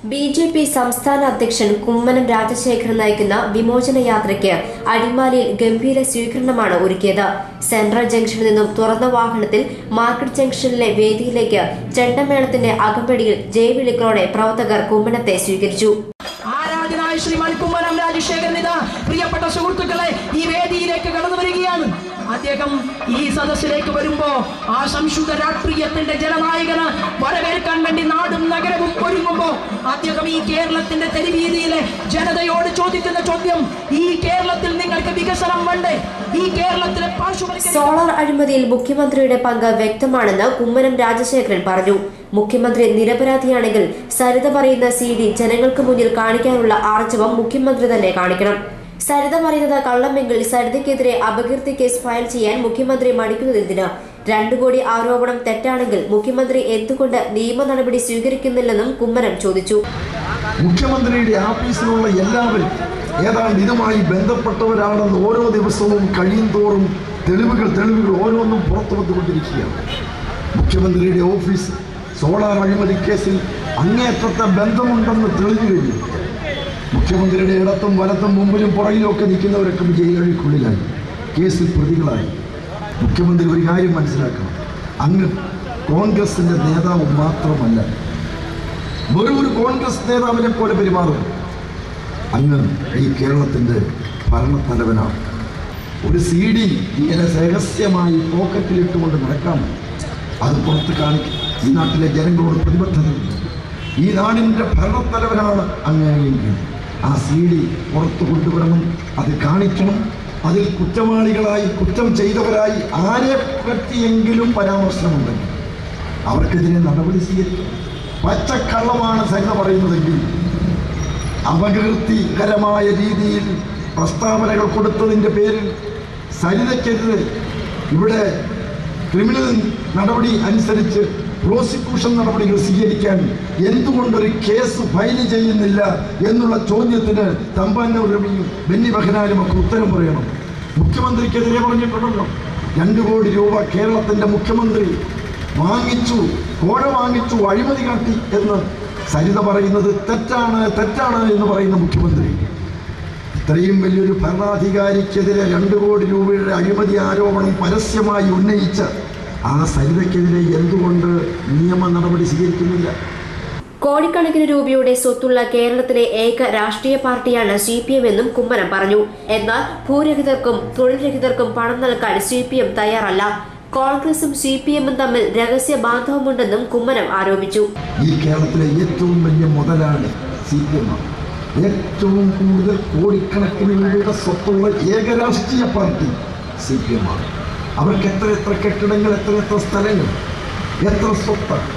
B J P സംസ്ഥാന അധ്യക്ഷൻ കുമ്മനം രാജശേഖരൻ നയിക്കുന്ന വിമോചന യാത്രയ്ക്ക് അടിമാലിയിൽ ഗംഭീര സ്വീകരണമാണ് ഒരുക്കിയത് സെൻട്രൽ ജംഗ്ഷനിൽ നിന്നും തുറന്ന വാഹനത്തിൽ മാർക്കറ്റ് ജംഗ്ഷനിലെ വേദിയിലേക്ക് ചെണ്ടമേളത്തിന്റെ അകമ്പടിയിൽ ജയവിളിക്കളോടെ പ്രവർത്തകർ കുമ്മനത്തെ സ്വീകരിച്ചു ആരാധനായ ശ്രീ മണിക്കുമ്മനം രാജശേഖരൻ ഇതാ പ്രിയപ്പെട്ട സുഹൃത്തുക്കളെ ഈ വേദിയിലേക്ക് കടന്നു വരികയാണ് അദ്ദേഹം ഈ സദസ്സിലേക്ക് വരുമ്പോ ആ സംശുദ്ധ രാഷ്ട്രീയത്തിന്റെ ജനനായകന് വരവേൽക്കാൻ വേണ്ടി നാടും നഗരവും ഒരുങ്ങുമ്പോ അദ്ദേഹം ഈ കേരളത്തിന്റെ തെരുവീതിയിലെ ജനതയോട് ചോദിക്കുന്ന ചോദ്യം ഈ കേരളത്തിൽ നിങ്ങൾക്ക് വികസനം വേണ്ടേ ഈ കേരളത്തിലെ പാർശ്വവൽക്കരിക്കപ്പെട്ട സോളാർ അഴിമതിയിൽ മുഖ്യമന്ത്രിയുടെ പങ്ക് വ്യക്തമാണെന്ന് കുമ്മനം രാജശേഖരൻ പറഞ്ഞു മുഖ്യമന്ത്രി നിരപരാധിയാണെങ്കിൽ സരിത പറയുന്ന സി ഡി ജനങ്ങൾക്ക് മുന്നിൽ കാണിക്കാനുള്ള ആർജവം മുഖ്യമന്ത്രി തന്നെ കാണിക്കണം സരിത പറയുന്നത് കള്ളമെങ്കിൽ സരിതയ്ക്കെതിരെ അപകീർത്തി കേസ് ഫയൽ ചെയ്യാൻ മുഖ്യമന്ത്രി മടിക്കുന്നതെന്തിന് രണ്ടു കോടി ആരോപണം തെറ്റാണെങ്കിൽ മുഖ്യമന്ത്രി എന്തുകൊണ്ട് നിയമ നടപടി സ്വീകരിക്കുന്നില്ലെന്നും കുമ്മനം ചോദിച്ചു മുഖ്യമന്ത്രിയുടെ ആഫീസിലുള്ള എല്ലാവരും ഏതാണ്ട് ഇതുമായി ബന്ധപ്പെട്ടവരാണെന്ന് ഓരോ ദിവസവും കഴിയും തോറും തെളിവുകൾ തെളിവുകൾ ഓരോന്നും പുറത്തു വന്നുകൊണ്ടിരിക്കുകയാണ് മുഖ്യമന്ത്രിയുടെ ഓഫീസ് സോളാർ അഴിമതി കേസിൽ അങ്ങേയറ്റത്തെ ബന്ധമുണ്ടെന്ന് തെളിഞ്ഞു കഴിഞ്ഞു മുഖ്യമന്ത്രിയുടെ ഇടത്തും വലത്തും മുമ്പിലും പുറകിലും ഒക്കെ നിൽക്കുന്നവരൊക്കെ ജയിലുകൾക്കുള്ളിലായി കേസിൽ പ്രതികളായി മുഖ്യമന്ത്രി ഒരു കാര്യം മനസ്സിലാക്കണം അങ്ങ് കോൺഗ്രസിൻ്റെ നേതാവ് മാത്രമല്ല വെറും ഒരു കോൺഗ്രസ് നേതാവിനെ പോലെ പെരുമാറും അങ്ങ് ഈ കേരളത്തിൻ്റെ ഭരണത്തലവനാണ് ഒരു സി ഡി ഇങ്ങനെ രഹസ്യമായി പോക്കറ്റിലിട്ടുകൊണ്ട് നടക്കാം അത് പുറത്ത് കാണിക്കും ഈ നാട്ടിലെ ജനങ്ങളോട് പ്രതിബദ്ധതയുണ്ട് ഈ നാടിൻ്റെ ഭരണത്തലവനാണ് അങ്ങനെയെങ്കിൽ ആ സി ഡി പുറത്തു കൊണ്ടുവരണം അത് കാണിക്കണം അതിൽ കുറ്റവാളികളായി കുറ്റം ചെയ്തവരായി ആരെ പറ്റിയെങ്കിലും പരാമർശമുണ്ടെങ്കിൽ അവർക്കെതിരെ നടപടി സ്വീകരിക്കും പച്ചക്കള്ളമാണ് സരിത പറയുന്നതെങ്കിൽ അപകീർത്തികരമായ രീതിയിൽ പ്രസ്താവനകൾ കൊടുത്തതിൻ്റെ പേരിൽ സരിതയ്ക്കെതിരെ ഇവിടെ ക്രിമിനൽ നടപടി അനുസരിച്ച് പ്രോസിക്യൂഷൻ നടപടികൾ സ്വീകരിക്കാൻ എന്തുകൊണ്ടൊരു കേസ് ഫയൽ ചെയ്യുന്നില്ല എന്നുള്ള ചോദ്യത്തിന് തമ്പാനൂർ രവിയും ബെന്നി ബഹനാനും ഒക്കെ ഉത്തരം പറയണം മുഖ്യമന്ത്രിക്കെതിരെ പറഞ്ഞിട്ടുണ്ടല്ലോ രണ്ട് കോടി രൂപ കേരളത്തിൻ്റെ മുഖ്യമന്ത്രി വാങ്ങിച്ചു കോഴ വാങ്ങിച്ചു അഴിമതി കാട്ടി എന്ന് സരിത പറയുന്നത് തെറ്റാണ് തെറ്റാണ് എന്ന് പറയുന്ന മുഖ്യമന്ത്രി ഇത്രയും വലിയൊരു ഭരണാധികാരിക്കെതിരെ രണ്ട് കോടി രൂപയുടെ അഴിമതി ആരോപണം പരസ്യമായി ഉന്നയിച്ച ആ സരിതയ്ക്കെതിരെ എന്തുകൊണ്ട് നിയമ നടപടി സ്വീകരിക്കുന്നില്ല കോടിക്കണക്കിന് രൂപയുടെ സ്വത്തുള്ള കേരളത്തിലെ ഏക രാഷ്ട്രീയ പാർട്ടിയാണ് സി പി എം എന്നും കുമ്മനം പറഞ്ഞു എന്നാൽ ഭൂരഹിതർക്കും തൊഴിൽ രഹിതർക്കും പണം നൽകാൻ സി പി എം തയ്യാറല്ല കോൺഗ്രസും സി പി എമ്മും തമ്മിൽ രഹസ്യ ബാന്ധവമുണ്ടെന്നും കുമ്മനം ആരോപിച്ചു ഈ കേരളത്തിലെ ഏറ്റവും വലിയ മുതലാണ് സി പി എം ഏറ്റവും കൂടുതൽ കോടിക്കണക്കിന് രൂപയുടെ സ്വത്തുള്ള ഏക രാഷ്ട്രീയ പാർട്ടി സി പി എം ആണ് അവർക്ക് എത്ര എത്ര കെട്ടിടങ്ങൾ എത്ര എത്ര സ്ഥലങ്ങൾ എത്ര സ്വത്താണ്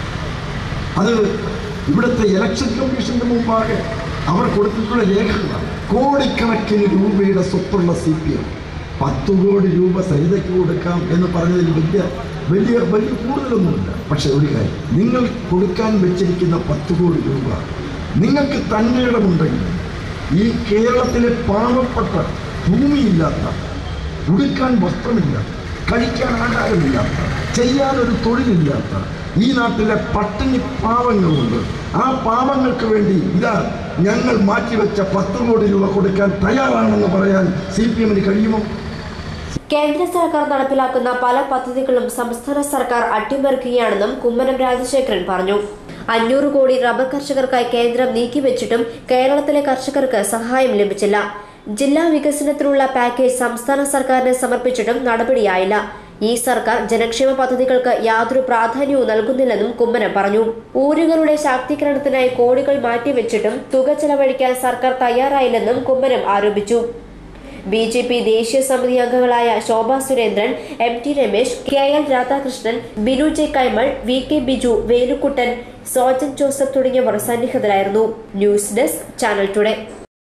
അത് ഇവിടുത്തെ ഇലക്ഷൻ കമ്മീഷന്റെ മുമ്പാകെ അവർ കൊടുത്തിട്ടുള്ള രേഖകളാണ് കോടിക്കണക്കിന് രൂപയുടെ സ്വത്തുള്ള സി പി എം പത്ത് കോടി രൂപ സരിതയ്ക്ക് കൊടുക്കാം എന്ന് പറഞ്ഞതിൽ വലിയ വലിയ വലിയ കൂടുതലൊന്നുമില്ല പക്ഷെ ഒരു കാര്യം നിങ്ങൾ കൊടുക്കാൻ വെച്ചിരിക്കുന്ന പത്ത് കോടി രൂപ നിങ്ങൾക്ക് തന്നെ ഇടമുണ്ടെങ്കിൽ ഈ കേരളത്തിലെ പാവപ്പെട്ട ഭൂമിയില്ലാത്ത ഉടുക്കാൻ വസ്ത്രമില്ല കഴിക്കാൻ ആഹാരമില്ലാത്ത ചെയ്യാനൊരു തൊഴിലില്ലാത്ത ഈ നാട്ടിലെ പട്ടിണി പാവങ്ങളുണ്ട് ആ പാവങ്ങൾക്ക് വേണ്ടി ഇതാ ഞങ്ങൾ മാറ്റിവെച്ച പത്ത് കോടി രൂപ കൊടുക്കാൻ തയ്യാറാണെന്ന് പറയാൻ സി പി എമ്മിന് കഴിയുമോ കേന്ദ്ര സർക്കാർ നടപ്പിലാക്കുന്ന പല പദ്ധതികളും സംസ്ഥാന സർക്കാർ അട്ടിമറിക്കുകയാണെന്നും കുമ്മനം രാജശേഖരൻ പറഞ്ഞു അഞ്ഞൂറ് കോടി റബ്ബർ കർഷകർക്കായി കേന്ദ്രം നീക്കിവെച്ചിട്ടും കേരളത്തിലെ കർഷകർക്ക് സഹായം ലഭിച്ചില്ല ജില്ലാ വികസനത്തിനുള്ള പാക്കേജ് സംസ്ഥാന സർക്കാരിന് സമർപ്പിച്ചിട്ടും നടപടിയായില്ല ഈ സർക്കാർ ജനക്ഷേമ പദ്ധതികൾക്ക് യാതൊരു പ്രാധാന്യവും നൽകുന്നില്ലെന്നും കുമ്മനം പറഞ്ഞു ഊരുകളുടെ ശാക്തീകരണത്തിനായി കോടികൾ മാറ്റിവെച്ചിട്ടും തുക ചെലവഴിക്കാൻ സർക്കാർ തയ്യാറായില്ലെന്നും കുമ്മനം ആരോപിച്ചു ബി ജെ പി ദേശീയ സമിതി അംഗങ്ങളായ Shobha Surendran M T Ramesh K L Radhakrishnan Binu J Kaimal V K Biju Velukkuttan Sojan Joseph തുടങ്ങിയവർ സന്നിഹിതരായിരുന്നു ന്യൂസ് ഡെസ്ക് ചാനൽ ടുഡേ